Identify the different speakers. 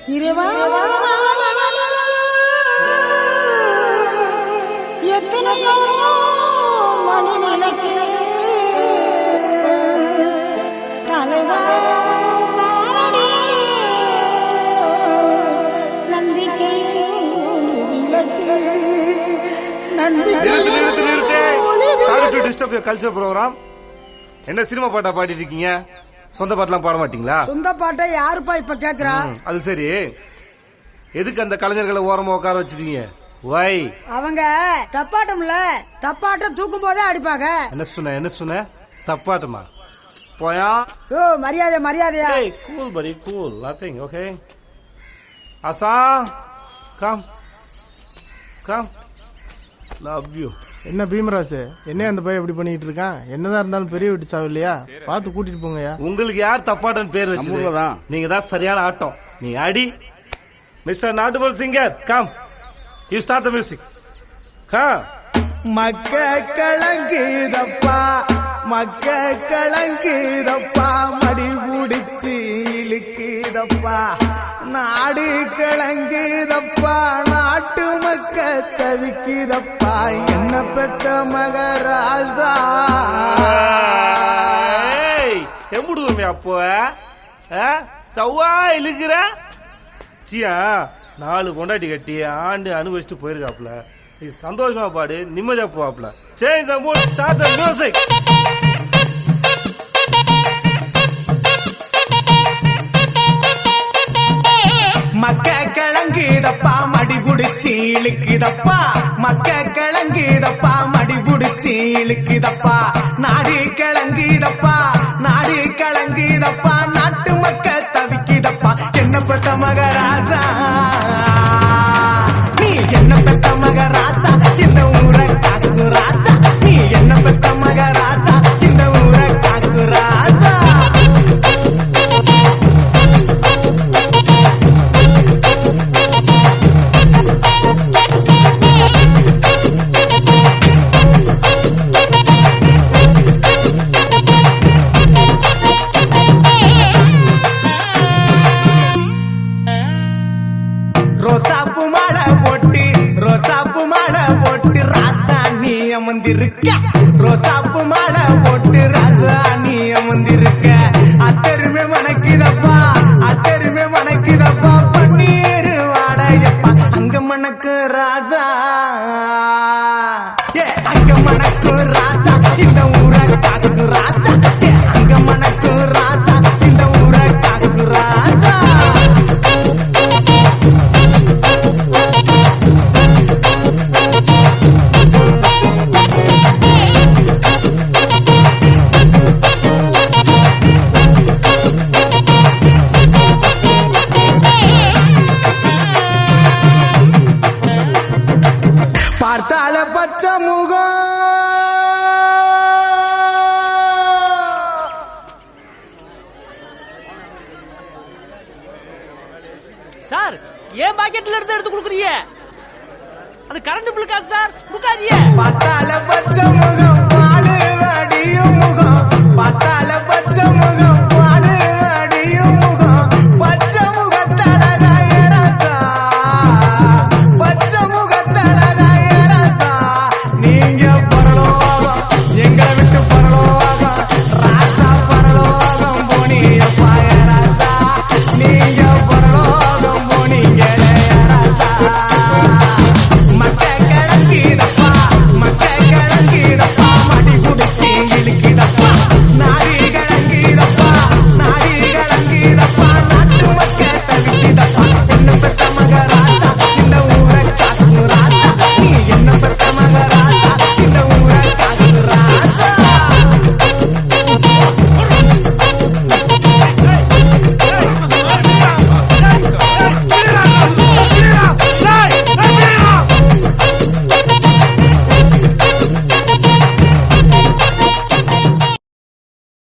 Speaker 1: இறைவா எத்தனையோ மணி நிலைக்கு தலைவா தாரடி நம்பிக்கை விளக்கு நம்பிக்கை
Speaker 2: நிறுத்து நிறுத்து நிறுத்து sorry to disturb your culture program என்ன சினிமா பாட்டா பாடிட்டு இருக்கீங்க சொந்த பாட்டுலாம் பாட மாட்டீங்களா
Speaker 1: சொந்த பாட்டை யாருப்பா இப்ப கேக்குறா
Speaker 2: ம், அது சரி எதுக்கு அந்த கலைஞர்களை ஓரமா உட்கார வச்சிருக்கீங்க வை
Speaker 1: அவங்க தப்பாட்டம்ல தப்பாட்டம் தூக்கும் போதே அடிப்பாங்க
Speaker 2: என்ன சொன்ன என்ன சொன்ன தப்பாட்டமா போயா
Speaker 1: ஓ மரியாதை மரியாதையா
Speaker 2: Hey, cool, buddy, cool. Nothing, okay? Asa, come. Come. Love you.
Speaker 3: என்ன பீமராசு என்ன அந்த பையன் இப்படி பண்ணிட்டு இருக்கான் என்னதான் இருந்தாலும் பெரிய வீட்டு சாவு இல்லையா பார்த்து கூட்டிட்டு போங்கயா
Speaker 2: உங்களுக்கு யார் தப்பாட்டன் பேர்
Speaker 4: நம்ம ஊர்ல
Speaker 2: வச்சது
Speaker 4: தான்.
Speaker 2: நீங்க தான் சரியான ஆட்டம் நீ அடி மிஸ்டர் நாட்டுபல் singer come you start the music come
Speaker 3: மக்க கலங்குதப்பா மக்க கலங்குதப்பா மடி முடிச்சு இழுக்குதப்பா நாடு கலங்குதப்பா நாட்டு மக்க தவிக்குதப்பா என்ன பெத்த மகராஜா
Speaker 2: ஏய், எம்புடுவோமே அப்போ ஆ? சவ்வா இழுக்கிற சியா நாலு கொண்டாட்டி கட்டி ஆண்டு அனுபவிச்சுட்டு போயிருக்காப்ல நீ சந்தோஷமா பாடு நிம்மதியா போவாப்ல சரி இந்த மூணு சாத்த மியூசிக்
Speaker 3: மக்க கிழங்குதப்பா மடி புடிச்சு இழுக்குதப்பா மக்க கிழங்குதப்பா மடி புடிச்சு இழுக்குதப்பா நாடு கிழங்குதப்பா நாடு கிழங்குதப்பா நாட்டு மக்க தவிக்குதப்பா என்ன பெத்த மகராசா நீ என்ன பெத்த மகராசா இந்த ஊரை காக்கு ராசா நீ என்ன பெத்த மகராசா இந்த ஊரை காக்கு ராசா ரோசாப்பு மாலை போட்டு ரோசாப்பு மாலை போட்டு ராசா நீ அமர்ந்திருக்க ரோசாப்பு மாலை போட்டு ராசா நீ அமர்ந்திருக்க அத்தருமே மணக்குதப்பா அத்தருமே மணக்குதப்பா பன்னீர் வாடையப்பா அங்க மணக்கு ராசா ஏ அங்க மணக்கு ராசா இந்த ஊரை காக்கு ராசா ஏ அங்க மணக்கு ராசா இந்த ஊரை காக்கு ராசா பார்த்தால பச்சை முகம்
Speaker 5: சார் ஏன் பாக்கெட்ல இருந்து எடுத்து கொடுக்குறீங்க அது கரண்ட் பில் காசு சார் கொடுக்காதீங்க
Speaker 3: பார்த்தால பச்சை முகம் பாலு வடியும் முகம் பார்த்தால பச்சை முகம்